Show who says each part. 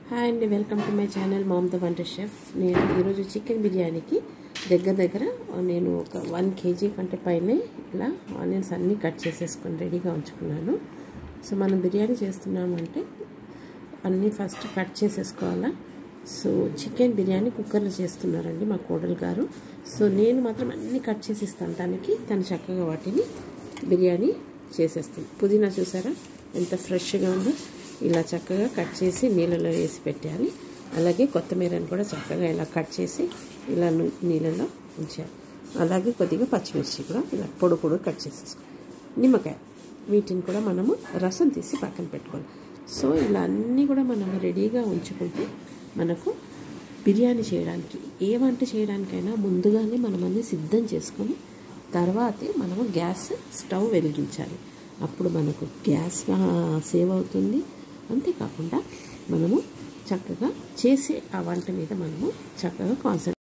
Speaker 1: hi అండి welcome to my channel mom the వంట chef నేను ఈరోజు చికెన్ బిర్యానీకి దగ్గర దగ్గర నేను ఒక వన్ కేజీ కంటే పైనే ఇలా ఆనియన్స్ అన్నీ కట్ చేసేసుకొని రెడీగా ఉంచుకున్నాను సో మనం బిర్యానీ చేస్తున్నామంటే అన్నీ ఫస్ట్ కట్ చేసేసుకోవాలా సో చికెన్ బిర్యానీ కుక్కర్లో చేస్తున్నారండి మా కోడలు గారు సో నేను మాత్రం అన్నీ కట్ చేసి ఇస్తాను తనకి తను చక్కగా వాటిని బిర్యానీ చేసేస్తుంది పుదీనా చూసారా ఎంత ఫ్రెష్గా ఉందో ఇలా చక్కగా కట్ చేసి నీళ్ళలో వేసి పెట్టాలి అలాగే కొత్తిమీరని కూడా చక్కగా ఇలా కట్ చేసి ఇలా నీళ్ళలో ఉంచాలి అలాగే కొద్దిగా పచ్చిమిర్చి కూడా ఇలా పొడి పొడి కట్ చేసేసుకోవాలి నిమ్మకాయ వీటిని కూడా మనము రసం తీసి పక్కన పెట్టుకోవాలి సో ఇలా అన్నీ కూడా మనం రెడీగా ఉంచుకుంటే మనకు బిర్యానీ చేయడానికి ఏ వంట చేయడానికైనా ముందుగానే మనం అన్ని సిద్ధం చేసుకొని తర్వాతే మనము గ్యాస్ స్టవ్ వెలిగించాలి అప్పుడు మనకు గ్యాస్ సేవ్ అవుతుంది అంతేకాకుండా మనము చక్కగా చేసే ఆ వంట మీద మనము చక్కగా కాన్సన్ట్రేట్